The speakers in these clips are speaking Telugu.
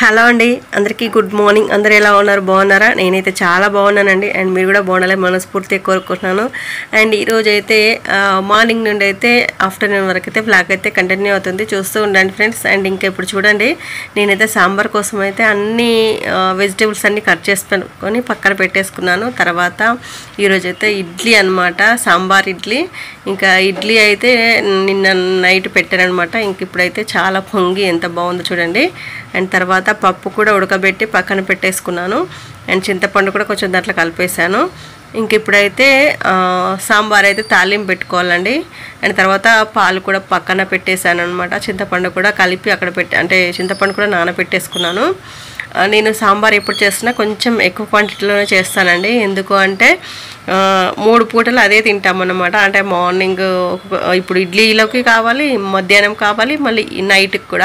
హలో అండి అందరికీ గుడ్ మార్నింగ్ అందరు ఎలా ఉన్నారు బాగున్నారా నేనైతే చాలా బాగున్నానండి అండ్ మీరు కూడా బాగుండాలని మనస్ఫూర్తిగా కోరుకుంటున్నాను అండ్ ఈరోజు అయితే ఆ, మార్నింగ్ నుండి అయితే ఆఫ్టర్నూన్ వరకు అయితే ఫ్లాగ్ అయితే కంటిన్యూ అవుతుంది చూస్తూ ఉండండి ఫ్రెండ్స్ అండ్ ఇంకా ఇప్పుడు చూడండి నేనైతే సాంబార్ కోసం అయితే అన్ని వెజిటేబుల్స్ అన్ని కట్ చేసుకొని పక్కన పెట్టేసుకున్నాను తర్వాత ఈరోజు అయితే ఇడ్లీ అన్నమాట సాంబార్ ఇడ్లీ ఇంకా ఇడ్లీ అయితే నిన్న నైట్ పెట్టానమాట ఇంక ఇప్పుడైతే చాలా పొంగి ఎంత బాగుందో చూడండి అండ్ తర్వాత పప్పు కూడా ఉడకబెట్టి పక్కన పెట్టేసుకున్నాను అండ్ చింతపండు కూడా కొంచెం దాంట్లో కలిపేశాను ఇంక ఇప్పుడైతే ఆ, సాంబార్ అయితే తాలింపు పెట్టుకోవాలండి అండ్ తర్వాత పాలు కూడా పక్కన పెట్టేశాను అనమాట చింతపండు కూడా కలిపి అక్కడ పెట్టి అంటే చింతపండు కూడా నానబెట్టేసుకున్నాను ఆ, నేను సాంబార్ ఎప్పుడు చేసినా కొంచెం ఎక్కువ క్వాంటిటీలోనే చేస్తానండి ఎందుకు అంటే ఆ, మూడు పూటలు అదే తింటామన్నమాట అంటే మార్నింగ్ ఇప్పుడు ఇడ్లీలోకి కావాలి మధ్యాహ్నం కావాలి మళ్ళీ నైట్కి కూడా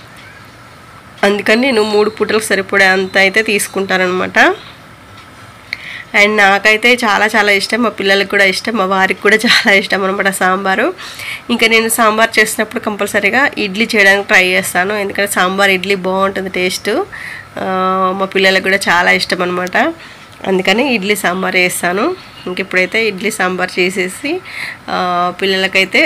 అందుకని నేను మూడు పూటలకు సరిపడే అంత అయితే తీసుకుంటానమాట అండ్ నాకైతే చాలా చాలా ఇష్టం మా పిల్లలకి కూడా ఇష్టం మా వారికి కూడా చాలా ఇష్టం అనమాట సాంబారు ఇంకా నేను సాంబార్ చేసినప్పుడు కంపల్సరీగా ఇడ్లీ చేయడానికి ట్రై చేస్తాను ఎందుకంటే సాంబార్ ఇడ్లీ బాగుంటుంది టేస్ట్ ఆ, మా పిల్లలకు కూడా చాలా ఇష్టం అనమాట అందుకని ఇడ్లీ సాంబార్ చేస్తాను ఇంక ఇప్పుడైతే ఇడ్లీ సాంబార్ చేసేసి ఆ, పిల్లలకైతే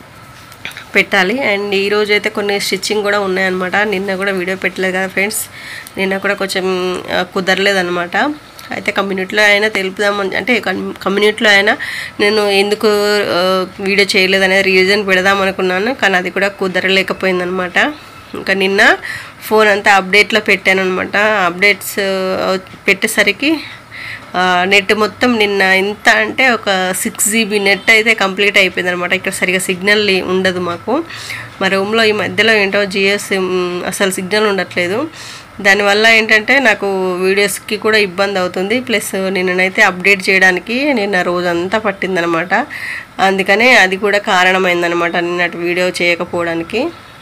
పెట్టాలి అండ్ ఈరోజు అయితే కొన్ని స్టిచ్చింగ్ కూడా ఉన్నాయన్నమాట నిన్న కూడా వీడియో పెట్టలేదు కదా ఫ్రెండ్స్ నిన్న కూడా కొంచెం ఆ, కుదరలేదన్నమాట అయితే కమ్యూనిటీలో అయినా తెలుపుదామని అంటే కమ్- కమ్యూనిటీలో అయినా నేను ఎందుకు ఆ, వీడియో చేయలేదు అనేది రీజన్ పెడదాం అనుకున్నాను కానీ అది కూడా కుదరలేకపోయిందనమాట ఇంకా నిన్న ఫోన్ అంతా అప్డేట్లో పెట్టాను అనమాట అప్డేట్స్ పెట్టేసరికి ఆ, నెట్ మొత్తం నిన్న ఎంత అంటే ఒక సిక్స్ జీబీ నెట్ అయితే కంప్లీట్ అయిపోయింది అనమాట ఇక్కడ సరిగా సిగ్నల్ ఉండదు మాకు మా రూమ్లో ఈ మధ్యలో ఏంటో జియో సిమ్ అసలు సిగ్నల్ ఉండట్లేదు దానివల్ల ఏంటంటే నాకు వీడియోస్కి కూడా ఇబ్బంది అవుతుంది ప్లస్ నిన్ననైతే అప్డేట్ చేయడానికి నిన్న రోజంతా పట్టిందనమాట అందుకనే అది కూడా కారణమైందనమాట నిన్నటి వీడియో చేయకపోవడానికి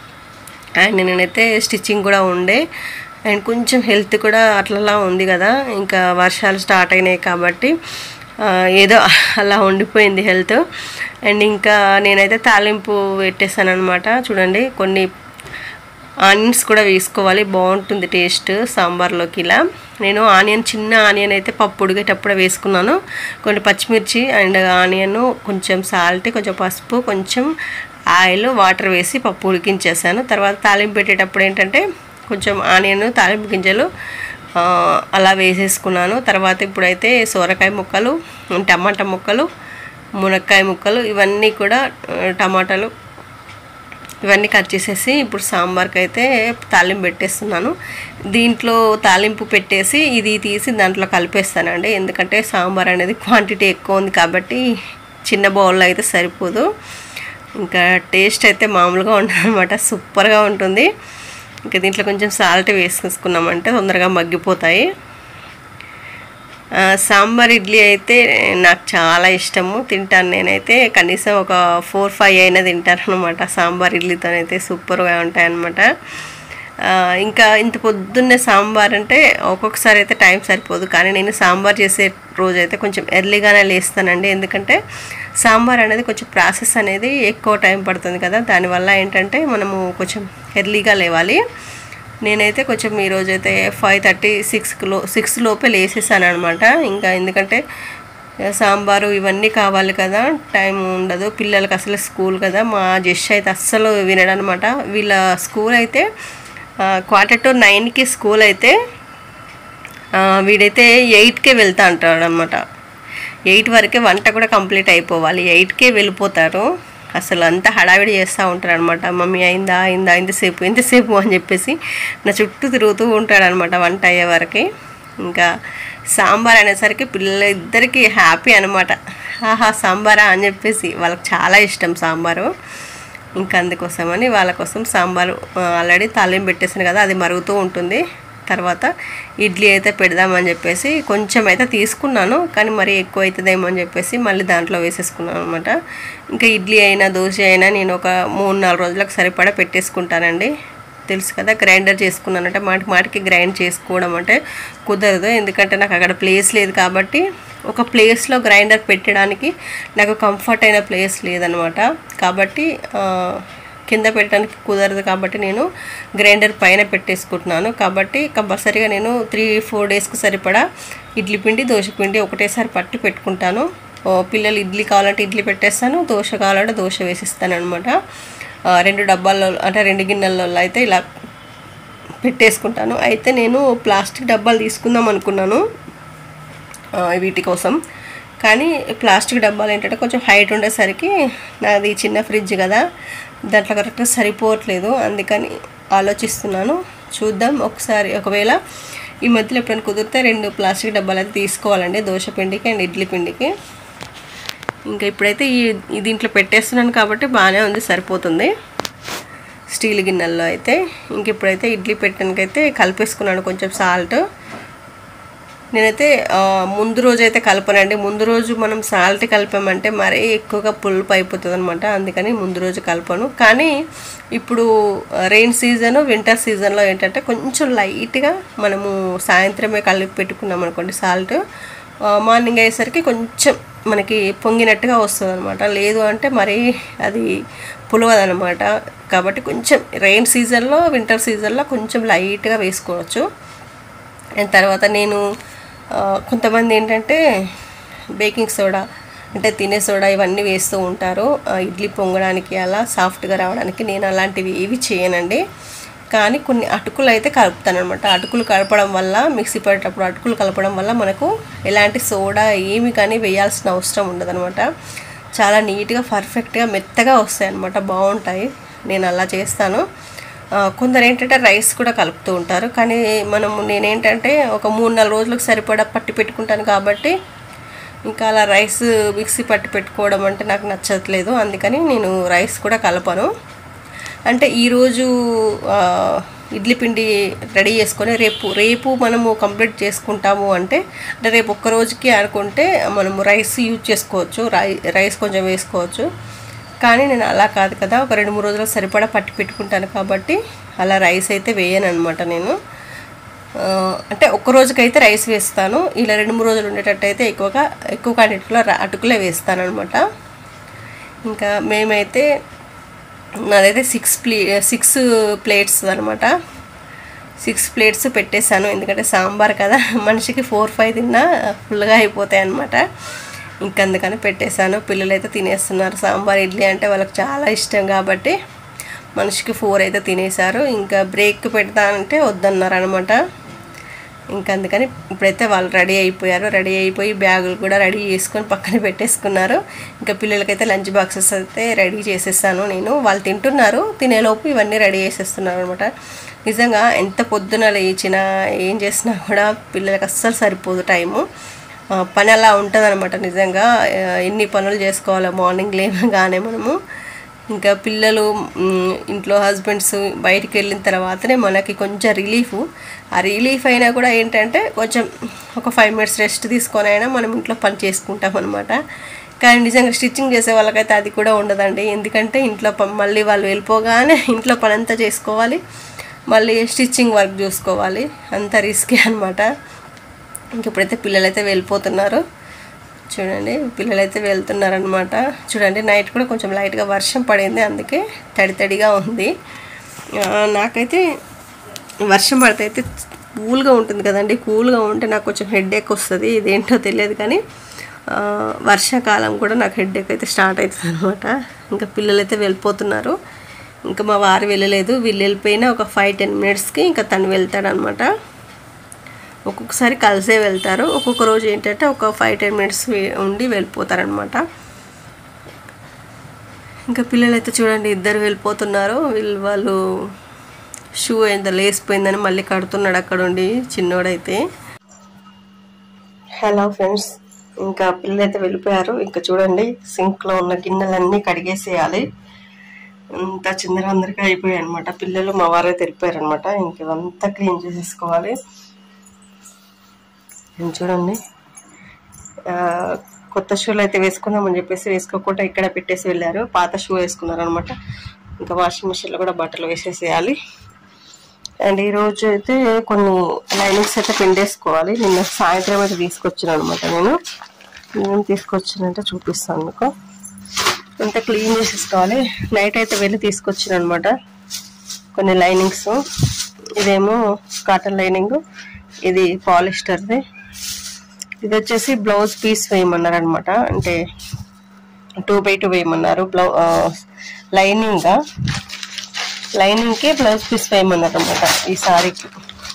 అండ్ నేనైతే స్టిచ్చింగ్ కూడా ఉండే అండ్ కొంచెం హెల్త్ కూడా అట్లలా ఉంది కదా ఇంకా వర్షాలు స్టార్ట్ అయినాయి కాబట్టి ఆ, ఏదో అలా ఉండిపోయింది హెల్త్ అండ్ ఇంకా నేనైతే తాలింపు పెట్టేసాను అనమాట చూడండి కొన్ని ఆనియన్స్ కూడా వేసుకోవాలి బాగుంటుంది టేస్ట్ సాంబార్లోకి ఇలా నేను ఆనియన్ చిన్న ఆనియన్ అయితే పప్పు ఉడికేటప్పుడు వేసుకున్నాను కొన్ని పచ్చిమిర్చి అండ్ ఆనియన్ కొంచెం సాల్ట్ కొంచెం పసుపు కొంచెం ఆయిల్ వాటర్ వేసి పప్పు ఉడికించేసాను తర్వాత తాలింపు పెట్టేటప్పుడు ఏంటంటే కొంచెం ఆనియన్ తాలింపు గింజలు ఆ, అలా వేసేసుకున్నాను తర్వాత ఇప్పుడైతే సోరకాయ ముక్కలు టమాటా ముక్కలు మునక్కాయ ముక్కలు ఇవన్నీ కూడా ఆ, టమాటాలు ఇవన్నీ కట్ చేసేసి ఇప్పుడు సాంబార్కి అయితే తాలింపు పెట్టేస్తున్నాను దీంట్లో తాలింపు పెట్టేసి ఇది తీసి దాంట్లో కలిపేస్తానండి ఎందుకంటే సాంబార్ అనేది క్వాంటిటీ ఎక్కువ ఉంది కాబట్టి చిన్న బౌల్లో అయితే సరిపోదు ఇంకా టేస్ట్ అయితే మామూలుగా ఉండదన్నమాట సూపర్గా ఉంటుంది ఇంకా దీంట్లో కొంచెం సాల్ట్ వేసేసుకున్నామంటే తొందరగా మగ్గిపోతాయి ఆ, సాంబార్ ఇడ్లీ అయితే నాకు చాలా ఇష్టము తింటాను నేనైతే కనీసం ఒక ఫోర్ ఫైవ్ అయినా తింటాను అనమాట సాంబార్ ఇడ్లీతోనైతే సూపర్గా ఉంటాయన్నమాట ఆ, ఇంకా ఇంత పొద్దున్నే సాంబార్ అంటే ఒక్కొక్కసారి అయితే టైం సరిపోదు కానీ నేను సాంబార్ చేసే రోజు అయితే కొంచెం ఎర్లీగానే లేస్తానండి ఎందుకంటే సాంబార్ అనేది కొంచెం ప్రాసెస్ అనేది ఎక్కువ టైం పడుతుంది కదా దానివల్ల ఏంటంటే మనము కొంచెం ఎర్లీగా లేవాలి నేనైతే కొంచెం ఈరోజు అయితే ఫైవ్ థర్టీ సిక్స్కి లో సిక్స్ లోపే లేసేసాను అనమాట ఇంకా ఎందుకంటే సాంబారు ఇవన్నీ కావాలి కదా టైం ఉండదు పిల్లలకి అసలు స్కూల్ కదా మా జస్ట్ అయితే అస్సలు వినడనమాట వీళ్ళ స్కూల్ అయితే క్వార్టర్ టు నైన్కి స్కూల్ అయితే ఆ, వీడైతే ఎయిట్కే వెళ్తా అంటాడు అనమాట ఎయిట్ వరకే వంట కూడా కంప్లీట్ అయిపోవాలి ఎయిట్కే వెళ్ళిపోతారు అసలు అంతా హడావిడి చేస్తూ ఉంటారు అనమాట మమ్మీ అయిందా అయిందా ఇంతసేపు ఇంతసేపు అని చెప్పేసి నా చుట్టూ తిరుగుతూ ఉంటాడు అనమాట వంట అయ్యే వరకు ఇంకా సాంబార్ అనేసరికి పిల్లల ఇద్దరికి హ్యాపీ అనమాట ఆహా సాంబారా అని చెప్పేసి వాళ్ళకి చాలా ఇష్టం సాంబారు ఇంకా అందుకోసమని వాళ్ళ కోసం సాంబారు ఆల్రెడీ తాలింపు పెట్టేసాను కదా అది మరుగుతూ ఉంటుంది తర్వాత ఇడ్లీ అయితే పెడదామని చెప్పేసి కొంచెం అయితే తీసుకున్నాను కానీ మరీ ఎక్కువ అవుతుందేమో అని చెప్పేసి మళ్ళీ దాంట్లో వేసేసుకున్నాను అనమాట ఇంకా ఇడ్లీ అయినా దోశ అయినా నేను ఒక మూడు నాలుగు రోజులకు సరిపడా పెట్టేసుకుంటానండి తెలుసు కదా గ్రైండర్ చేసుకున్నానంటే మాటికి మాటికి గ్రైండ్ చేసుకోవడం అంటే కుదరదు ఎందుకంటే నాకు అక్కడ ప్లేస్ లేదు కాబట్టి ఒక ప్లేస్లో గ్రైండర్ పెట్టడానికి నాకు కంఫర్ట్ అయిన ప్లేస్ లేదనమాట కాబట్టి ఆ, కింద పెట్టడానికి కుదరదు కాబట్టి నేను గ్రైండర్ పైన పెట్టేసుకుంటున్నాను కాబట్టి కంపల్సరీగా నేను త్రీ ఫోర్ డేస్కి సరిపడా ఇడ్లీ పిండి దోశ పిండి ఒకటేసారి పట్టి పెట్టుకుంటాను ఓ, పిల్లలు ఇడ్లీ కావాలంటే ఇడ్లీ పెట్టేస్తాను దోశ కావాలంటే దోశ వేసిస్తాను అనమాట రెండు డబ్బాల్లో అంటే రెండు గిన్నెల్లో అయితే ఇలా పెట్టేసుకుంటాను అయితే నేను ప్లాస్టిక్ డబ్బాలు తీసుకుందాం అనుకున్నాను ఆ, వీటి కోసం కానీ ప్లాస్టిక్ డబ్బాలు ఏంటంటే కొంచెం హైట్ ఉండేసరికి నాది చిన్న ఫ్రిడ్జ్ కదా దాంట్లో కరెక్ట్గా సరిపోవట్లేదు అందుకని ఆలోచిస్తున్నాను చూద్దాం ఒకసారి ఒకవేళ ఈ మధ్యలో ఎప్పుడైనా కుదిరితే రెండు ప్లాస్టిక్ డబ్బాలు అయితే తీసుకోవాలండి దోశ పిండికి అండ్ ఇడ్లీ పిండికి ఇంకా ఇప్పుడైతే ఈ ఈ దీంట్లో పెట్టేస్తున్నాను కాబట్టి బాగానే ఉంది సరిపోతుంది స్టీల్ గిన్నెల్లో అయితే ఇంక ఇప్పుడైతే ఇడ్లీ పెట్టడానికైతే కలిపేసుకున్నాను కొంచెం సాల్ట్ నేనైతే ఆ, ముందు రోజు అయితే కలపనండి ముందు రోజు మనం సాల్ట్ కలిపామంటే మరీ ఎక్కువగా పులుపు అయిపోతుంది అనమాట అందుకని ముందు రోజు కలపను కానీ ఇప్పుడు రెయిన్ సీజన్ వింటర్ సీజన్లో ఏంటంటే కొంచెం లైట్గా మనము సాయంత్రమే కలిపి పెట్టుకున్నాం అనుకోండి సాల్ట్ మార్నింగ్ అయ్యేసరికి కొంచెం మనకి పొంగినట్టుగా వస్తుంది అనమాట లేదు అంటే మరీ అది పులవదనమాట కాబట్టి కొంచెం రెయిన్ సీజన్లో వింటర్ సీజన్లో కొంచెం లైట్గా వేసుకోవచ్చు అండ్ తర్వాత నేను ఆ, కొంతమంది ఏంటంటే బేకింగ్ సోడా అంటే తినే సోడా ఇవన్నీ వేస్తూ ఉంటారు ఆ, ఇడ్లీ పొంగడానికి అలా సాఫ్ట్గా రావడానికి నేను అలాంటివి ఏవి చేయనండి కానీ కొన్ని అటుకులు అయితే కలుపుతాను అనమాట అటుకులు కలపడం వల్ల మిక్సీ పడేటప్పుడు అటుకులు కలపడం వల్ల మనకు ఎలాంటి సోడా ఏమి కానీ వేయాల్సిన అవసరం ఉండదనమాట చాలా నీట్గా పర్ఫెక్ట్గా మెత్తగా వస్తాయి అనమాట బాగుంటాయి నేను అలా చేస్తాను ఆ, కొందరు ఏంటంటే రైస్ కూడా కలుపుతూ ఉంటారు కానీ మనము నేనేంటంటే ఒక మూడు నాలుగు రోజులకు సరిపడా పట్టి పెట్టుకుంటాను కాబట్టి ఇంకా అలా రైస్ మిక్సీ పట్టి పెట్టుకోవడం అంటే నాకు నచ్చట్లేదు అందుకని నేను రైస్ కూడా కలపను అంటే ఈరోజు ఆ, ఇడ్లీ పిండి రెడీ చేసుకొని రేపు రేపు మనము కంప్లీట్ చేసుకుంటాము అంటే అంటే రేపు ఒక్క రోజుకి అనుకుంటే మనము రైస్ యూజ్ చేసుకోవచ్చు రై రైస్ కొంచెం వేసుకోవచ్చు కానీ నేను అలా కాదు కదా ఒక రెండు మూడు రోజులకు సరిపడా పట్టి పెట్టుకుంటాను కాబట్టి అలా రైస్ అయితే వేయను అనమాట నేను ఆ, అంటే ఒక్క రోజుకైతే రైస్ వేస్తాను ఇలా రెండు మూడు రోజులు ఉండేటట్టయితే ఎక్కువగా ఎక్కువ క్వాంటిటీలో ర- అటుకులే వేస్తాను అనమాట ఇంకా మేమైతే నాదైతే సిక్స్ ప్లే సిక్స్ ప్లేట్స్ అనమాట సిక్స్ ప్లేట్స్ పెట్టేశాను ఎందుకంటే సాంబార్ కదా మనిషికి ఫోర్ ఫైవ్ తిన్నా ఫుల్గా అయిపోతాయి అనమాట ఇంకందుకని పెట్టేశాను పిల్లలు అయితే తినేస్తున్నారు సాంబార్ ఇడ్లీ అంటే వాళ్ళకి చాలా ఇష్టం కాబట్టి మనిషికి ఫోర్ అయితే తినేశారు ఇంకా బ్రేక్ పెడతానంటే వద్దన్నారు అనమాట ఇంకా అందుకని ఇప్పుడైతే వాళ్ళు రెడీ అయిపోయారు రెడీ అయిపోయి బ్యాగులు కూడా రెడీ చేసుకొని పక్కన పెట్టేసుకున్నారు ఇంకా పిల్లలకైతే లంచ్ బాక్సెస్ అయితే రెడీ చేసేసాను నేను వాళ్ళు తింటున్నారు తినేలోపు ఇవన్నీ రెడీ చేసేస్తున్నారు అనమాట నిజంగా ఎంత పొద్దున లేచినా ఏం చేసినా కూడా పిల్లలకి అస్సలు సరిపోదు టైము ఆ, పని అలా ఉంటుంది నిజంగా ఆ, ఎన్ని పనులు చేసుకోవాలో మార్నింగ్ లేవగానే మనము ఇంకా పిల్లలు మ్, ఇంట్లో హస్బెండ్స్ బయటికి వెళ్ళిన తర్వాతనే మనకి కొంచెం రిలీఫ్ ఆ రిలీఫ్ అయినా కూడా ఏంటంటే కొంచెం ఒక ఫైవ్ మినిట్స్ రెస్ట్ తీసుకొని అయినా మనం ఇంట్లో పని చేసుకుంటాం అనమాట కానీ నిజంగా స్టిచ్చింగ్ చేసే వాళ్ళకైతే అది కూడా ఉండదండి ఎందుకంటే ఇంట్లో ప- మళ్ళీ వాళ్ళు వెళ్ళిపోగానే ఇంట్లో పని అంతా చేసుకోవాలి మళ్ళీ స్టిచ్చింగ్ వర్క్ చూసుకోవాలి అంత రిస్కే అనమాట ఇంక ఇప్పుడైతే పిల్లలైతే వెళ్ళిపోతున్నారు చూడండి పిల్లలైతే వెళ్తున్నారనమాట చూడండి నైట్ కూడా కొంచెం లైట్గా వర్షం పడింది అందుకే తడి తడిగా ఉంది ఆ, నాకైతే వర్షం పడితే అయితే కూల్గా ఉంటుంది కదండి కూల్గా ఉంటే నాకు కొంచెం హెడ్ఏక్ వస్తుంది ఇదేంటో తెలియదు కానీ ఆ, వర్షాకాలం కూడా నాకు హెడ్ఏక్ అయితే స్టార్ట్ అవుతుంది అనమాట ఇంకా పిల్లలైతే వెళ్ళిపోతున్నారు ఇంకా మా వారు వెళ్ళలేదు వీళ్ళు వెళ్ళిపోయినా ఒక ఫైవ్ టెన్ మినిట్స్కి ఇంకా తను వెళ్తాడనమాట ఒక్కొక్కసారి కలిసే వెళ్తారు ఒక్కొక్క రోజు ఏంటంటే ఒక ఫైవ్ టెన్ మినిట్స్ ఉండి వెళ్ళిపోతారనమాట ఇంకా పిల్లలు అయితే చూడండి ఇద్దరు వెళ్ళిపోతున్నారు వీళ్ళు వాళ్ళు షూ ఎంత లేసిపోయిందని మళ్ళీ కడుతున్నాడు అక్కడ ఉండి చిన్నోడైతే హలో ఫ్రెండ్స్ ఇంకా పిల్లలు అయితే వెళ్ళిపోయారు ఇంకా చూడండి సింక్లో ఉన్న గిన్నెలన్నీ కడిగేసేయాలి అంతా చిందరందరికీ అయిపోయాయి అనమాట పిల్లలు మా వారే తెలిపారు అనమాట ఇంక ఇవంతా క్లీన్ చేసేసుకోవాలి ఇది చూడండి ఆ, కొత్త షూలు అయితే వేసుకుందామని చెప్పేసి వేసుకోకుండా ఇక్కడ పెట్టేసి వెళ్ళారు పాత షూ వేసుకున్నారు అనమాట ఇంకా వాషింగ్ మిషన్లో కూడా బట్టలు వేసేసేయాలి అండ్ ఈ రోజు అయితే కొన్ని లైనింగ్స్ అయితే పిండేసుకోవాలి నిన్న సాయంత్రం అయితే తీసుకొచ్చాను అనమాట నేను నేను తీసుకొచ్చానంటే చూపిస్తాను మీకు అంతా క్లీన్ చేసేసుకోవాలి నైట్ అయితే వెళ్ళి తీసుకొచ్చాను అనమాట కొన్ని లైనింగ్స్ ఇదేమో కాటన్ లైనింగ్ ఇది పాలిస్టర్ది ఇది వచ్చేసి బ్లౌజ్ పీస్ వేయమన్నారు అనమాట అంటే టూ బై టూ వేయమన్నారు బ్లౌ లైనింగ్ లైనింగ్కి బ్లౌజ్ పీస్ వేయమన్నారు అనమాట ఈ సారీకి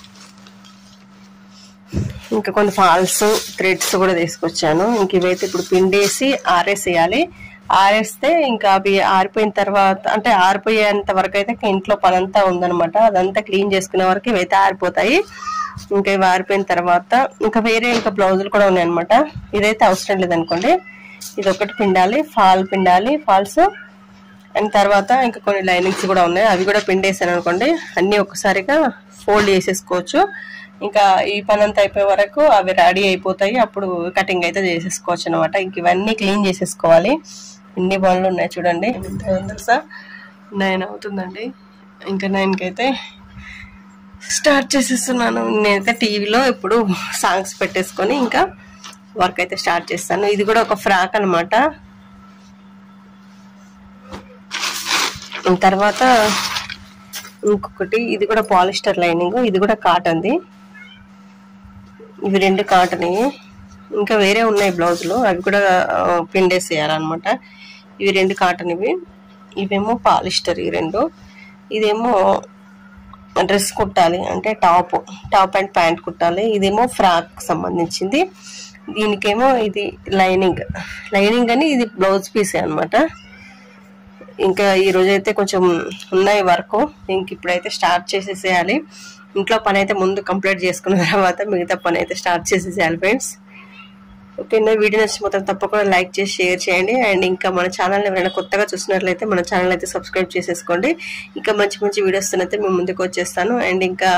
ఇంకా కొన్ని ఫాల్స్ థ్రెడ్స్ కూడా తీసుకొచ్చాను ఇంక ఇవైతే ఇప్పుడు పిండేసి ఆరేసేయాలి ఆరేస్తే ఇంకా అవి ఆరిపోయిన తర్వాత అంటే ఆరిపోయేంత వరకు అయితే ఇంకా ఇంట్లో పనంతా ఉందన్నమాట అదంతా క్లీన్ చేసుకునే వరకు ఇవైతే ఆరిపోతాయి ఇంకా ఇవి ఆరిపోయిన తర్వాత ఇంకా వేరే ఇంకా బ్లౌజులు కూడా ఉన్నాయన్నమాట ఇదైతే అవసరం లేదనుకోండి ఇది ఒకటి పిండాలి ఫాల్ పిండాలి ఫాల్స్ అండ్ తర్వాత ఇంకా కొన్ని లైనింగ్స్ కూడా ఉన్నాయి అవి కూడా పిండేసాను అనుకోండి అన్నీ ఒక్కసారిగా ఫోల్డ్ చేసేసుకోవచ్చు ఇంకా ఈ పని అంతా అయిపోయే వరకు అవి రెడీ అయిపోతాయి అప్పుడు కటింగ్ అయితే చేసేసుకోవచ్చు అనమాట ఇంక ఇవన్నీ క్లీన్ చేసేసుకోవాలి ఎన్ని పనులు ఉన్నాయి చూడండి ఎంత తెలుసా నైన్ అవుతుందండి ఇంకా నైన్కి అయితే స్టార్ట్ చేసేస్తున్నాను నేనైతే టీవీలో ఇప్పుడు సాంగ్స్ పెట్టేసుకొని ఇంకా వర్క్ అయితే స్టార్ట్ చేస్తాను ఇది కూడా ఒక ఫ్రాక్ అనమాట తర్వాత ఇంకొకటి ఇది కూడా పాలిస్టర్ లైనింగ్ ఇది కూడా కాటన్ది ఇవి రెండు కాటన్ ఇంకా వేరే ఉన్నాయి బ్లౌజులు అవి కూడా ఆ, పిండేసేయాలన్నమాట ఇవి రెండు కాటన్ ఇవి ఇవేమో పాలిస్టర్ ఈ రెండు ఇదేమో డ్రెస్ కుట్టాలి అంటే టాప్ టాప్ అండ్ ప్యాంట్ కుట్టాలి ఇదేమో ఫ్రాక్ సంబంధించింది దీనికేమో ఇది లైనింగ్ లైనింగ్ అని ఇది బ్లౌజ్ పీసే అనమాట ఇంకా ఈ రోజు అయితే కొంచెం ఉన్నాయి వర్క్ ఇంక ఇప్పుడైతే స్టార్ట్ చేసేసేయాలి ఇంట్లో పని అయితే ముందు కంప్లీట్ చేసుకున్న తర్వాత మిగతా పని అయితే స్టార్ట్ చేసేసేయాలి ఫ్రెండ్స్ ఓకేనా వీడియో నచ్చి మొత్తం తప్పకుండా లైక్ చేసి షేర్ చేయండి అండ్ ఇంకా మన ఛానల్ ఎవరైనా కొత్తగా చూసినట్లయితే మన ఛానల్ అయితే సబ్స్క్రైబ్ చేసేసుకోండి ఇంకా మంచి మంచి వీడియోస్ అయితే మేము ముందుకు వచ్చేస్తాను అండ్ ఇంకా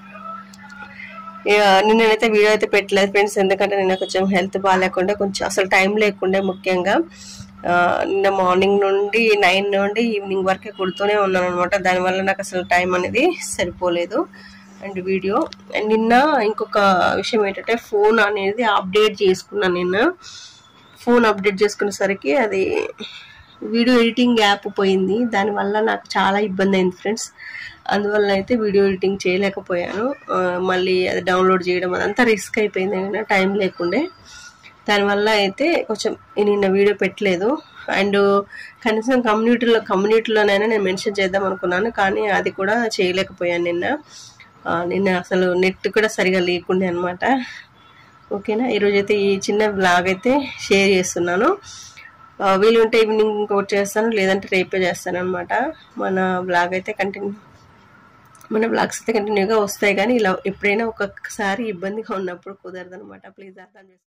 ఇక నిన్నైతే వీడియో అయితే పెట్టలేదు ఫ్రెండ్స్ ఎందుకంటే నిన్న కొంచెం హెల్త్ బాగాలేకుండా కొంచెం అసలు టైం లేకుండే ముఖ్యంగా ఆ, నిన్న మార్నింగ్ నుండి నైన్ నుండి ఈవినింగ్ వరకే కుడుతూనే ఉన్నాను అనమాట దానివల్ల నాకు అసలు టైం అనేది సరిపోలేదు అండ్ వీడియో అండ్ నిన్న ఇంకొక విషయం ఏంటంటే ఫోన్ అనేది అప్డేట్ చేసుకున్నాను నిన్న ఫోన్ అప్డేట్ చేసుకునేసరికి అది వీడియో ఎడిటింగ్ యాప్ పోయింది దానివల్ల నాకు చాలా ఇబ్బంది అయింది ఫ్రెండ్స్ అందువల్ల అయితే వీడియో ఎడిటింగ్ చేయలేకపోయాను ఆ, మళ్ళీ అది డౌన్లోడ్ చేయడం అదంతా రిస్క్ అయిపోయింది అయినా టైం లేకుండే దానివల్ల అయితే కొంచెం నిన్న వీడియో పెట్టలేదు అండ్ కనీసం కమ్యూనిటీలో కమ్యూనిటీలోనైనా నేను మెన్షన్ చేద్దాం అనుకున్నాను కానీ అది కూడా చేయలేకపోయాను నిన్న ఆ, నిన్న అసలు నెట్ కూడా సరిగా లేకుండే అనమాట ఓకేనా ఈరోజు అయితే ఈ చిన్న బ్లాగ్ అయితే షేర్ చేస్తున్నాను ఆ, వీలుంటే ఈవినింగ్ ఇంకోటి చేస్తాను లేదంటే రేపే చేస్తాను అనమాట మన బ్లాగ్ అయితే కంటిన్యూ మన బ్లాగ్స్ అయితే కంటిన్యూగా వస్తాయి కానీ ఇలా ఎప్పుడైనా ఒక్కొక్కసారి ఇబ్బందిగా ఉన్నప్పుడు కుదరదు అనమాట ప్లీజ్ అర్థం చేసుకోండి